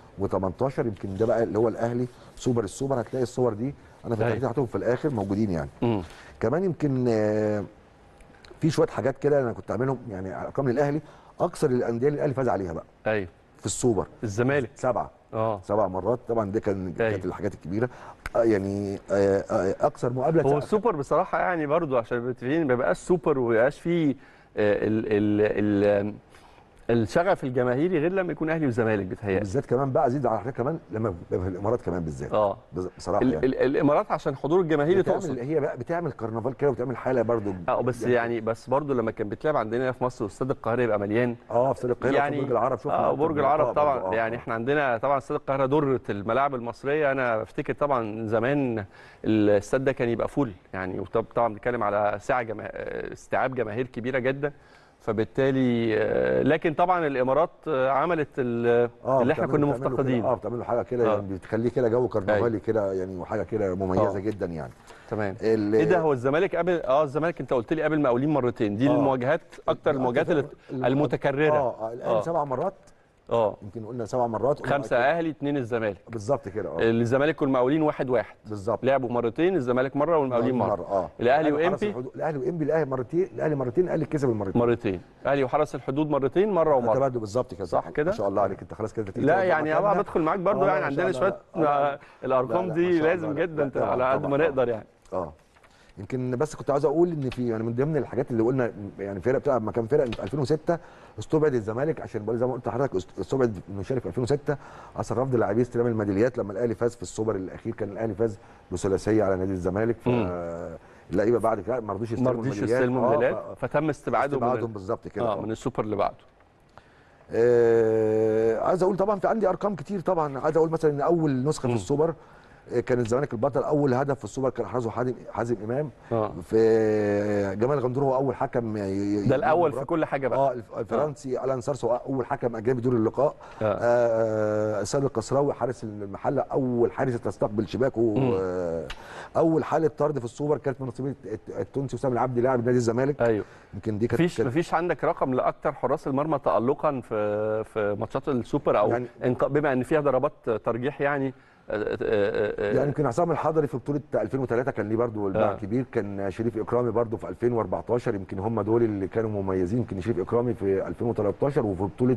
2018 يمكن ده بقى اللي هو الاهلي سوبر السوبر هتلاقي الصور دي انا في أيوة. التحديد هحطهم في الاخر موجودين يعني امم كمان يمكن آه، في شويه حاجات كده انا كنت عاملهم يعني ارقام للاهلي اكثر الانديه اللي الاهلي فاز عليها بقى ايوه في السوبر الزمالك سبعه اه سبع مرات طبعا دي كان أيوة. كانت الحاجات الكبيره آه، يعني آه، آه، اكثر مقابله هو السوبر بصراحه يعني برضو عشان نبقى متفقين ما بقاش سوبر وما بقاش فيه آه، ال ال ال الشغف الجماهيري غير لما يكون اهلي وزمالك بيتهيألي بالذات كمان بقى زيد على حاجه كمان لما بيبقى في الامارات كمان بالذات اه بز- بصراحه ال يعني ال الامارات عشان حضور الجماهيري بتعمل تقصد هي بقى بتعمل كرنفال كده وبتعمل حاله برضو اه بس يعني بس برضو لما كان بيتلعب عندنا هنا في مصر واستاد القاهره يبقى مليان اه في استاد القاهره يعني يعني برج العرب شفنا اه أكتر برج من العرب لقاء طبعا برضو. آه، يعني آه. احنا عندنا طبعا استاد القاهره دره الملاعب المصريه انا افتكر طبعا زمان الاستاد ده كان يبقى فول يعني وطب- طبعا بنتكلم على ساعه جما... استيعاب جماهير كبيره جدا فبالتالي آه، لكن طبعا الامارات آه، عملت ال- اه اللي احنا بتعملوا- كنا بتعملوا كده- مفتقدين اه بتعملوا حاجه كده آه. يعني بتخليه كده جو كرنفالي كده يعني وحاجه كده مميزه آه. جدا يعني تمام ال- ايه ده هو الزمالك قابل اه الزمالك انت قلت لي قابل مقاولين مرتين دي آه. المواجهات اكتر المواجهات اللي- الم- المتكرره اه آه، الاهلي آه. سبع مرات اه يمكن قلنا سبع مرات قلنا خمسه بعد كده- اهلي اثنين الزمالك بالظبط كده اه الزمالك والمقاولين واحد واحد بالظبط لعبوا مرتين الزمالك مره والمقاولين مره اه الأهلي وحرس وإنبي؟ الحدود- الاهلي وانبي الاهلي مرتين الاهلي مرتين الاهلي كسب المرتين مرتين اهلي وحرس الحدود مرتين مره ومره تبادل بالظبط كده صح كده؟ ما شاء الله عليك انت خلاص كده تيجي لا تقعد يعني مكاننا. ابقى بدخل معاك برضو آه، يعني ما عندنا شاء شويه الله. آه، آه، الارقام لا، دي ما شاء لازم الله، لا، جدا لا، ت- على طبعاً، قد ما طبعاً. نقدر يعني اه يمكن بس كنت عاوز اقول ان في يعني من ضمن الحاجات اللي قلنا يعني فرقه بتلعب مكان فرقه إن في 2006 استبعد الزمالك عشان بقول زي ما قلت لحضرتك است- استبعد انه يشارك في 2006 اثر رفض لاعبي استلام الميداليات لما الاهلي فاز في السوبر الاخير كان الاهلي فاز بثلاثيه على نادي الزمالك ف مم. اللعيبه بعد كده ما رضوش ما يستلموا رضيش الميداليات. يستلموا آه، الميداليات ف- فتم استبعاده من استبعادهم ال- بالظبط كده اه آه. من السوبر اللي بعده آه عايز اقول طبعا في عندي ارقام كتير طبعا عايز اقول مثلا ان اول نسخه مم. في السوبر آه، كان الزمالك البطل اول هدف في السوبر كان حرزه حازم حازم امام اه في آه، جمال غندور هو اول حكم ي- ي- ده الاول في يمرر. كل حاجه بقى اه الف- الفرنسي الان سارسو اول حكم اجنبي دور اللقاء آه. آه، آه، سيد القصراوي حارس المحله اول حارس تستقبل شباكه مم. آه، اول حاله طرد في السوبر كانت من نصيب الت- التونسي وسام العبدي لاعب نادي الزمالك ايوه يمكن دي كانت مفيش كانت- مفيش عندك رقم لاكتر حراس المرمى تالقا في في ماتشات السوبر او يعني- يعني بما ان فيها ضربات ترجيح يعني آه، آه، آه، يعني يمكن عصام الحضري في بطوله 2003 كان ليه برضه الباع آه. كبير كان شريف اكرامي برضه في 2014 يمكن هم دول اللي كانوا مميزين يمكن شريف اكرامي في 2013 وفي بطوله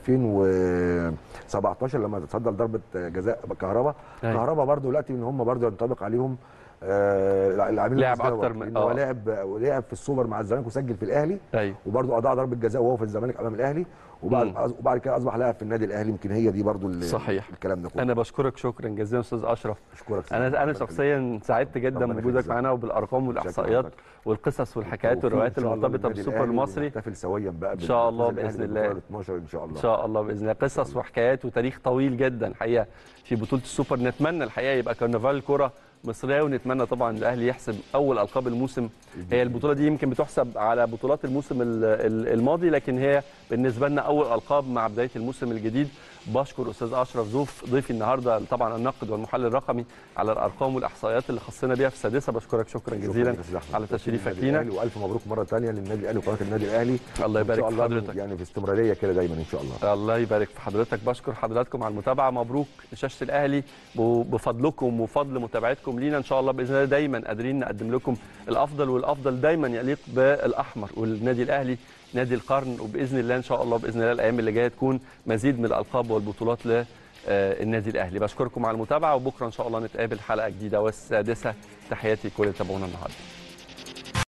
2017 لما تصدى ضربه جزاء كهربا أيوة. كهربا برضه دلوقتي ان هم برضه ينطبق عليهم آه اللاعبين لعب المستوى، أكتر من- لأن هو آه. لعب لعب في السوبر مع الزمالك وسجل في الاهلي ايوه وبرضه اضاع ضربه جزاء وهو في الزمالك امام الاهلي وبعد مم. وبعد كده اصبح لاعب في النادي الاهلي يمكن هي دي برضه ال- صحيح. الكلام ده كله انا بشكرك شكرا جزيلا استاذ اشرف اشكرك انا انا ربنا شخصيا سعدت جدا ربنا بوجودك يخليك. معانا وبالارقام والاحصائيات حضرتك. والقصص والحكايات وفي والروايات إن شاء الله المرتبطه للنادي بالسوبر الأهلي المصري ونحتفل سويا بقى إن شاء الله بالفوز الأهلي بإذن الله. بالبطولة 12 ان شاء الله ان شاء الله باذن الله قصص وحكايات وتاريخ طويل جدا الحقيقه في بطوله السوبر نتمنى الحقيقه يبقى كرنفال الكره مصريه ونتمنى طبعا الاهلي يحسب اول القاب الموسم هي البطوله دي يمكن بتحسب على بطولات الموسم ال- ال- الماضي لكن هي بالنسبه لنا اول القاب مع بدايه الموسم الجديد بشكر استاذ اشرف زوف ضيفي النهارده طبعا الناقد والمحلل الرقمي على الارقام والاحصائيات اللي خصنا بيها في السادسه بشكرك شكرا جزيلا شكراً يا أحمد. على تشريفك للنادي لينا الأهلي والف مبروك مره ثانيه للنادي الاهلي وقناه النادي الاهلي الله وإن يبارك شاء في الله حضرتك يعني في استمراريه كده دايما ان شاء الله الله يبارك في حضرتك بشكر حضراتكم على المتابعه مبروك شاشه الاهلي ب- بفضلكم وفضل متابعتكم لينا ان شاء الله باذن الله دايما قادرين نقدم لكم الافضل والافضل دايما يليق بالاحمر والنادي الاهلي نادي القرن وباذن الله ان شاء الله باذن الله الايام اللي جايه تكون مزيد من الالقاب والبطولات للنادي الاهلي بشكركم على المتابعه وبكره ان شاء الله نتقابل حلقه جديده والسادسه تحياتي كل اللي تابعونا النهارده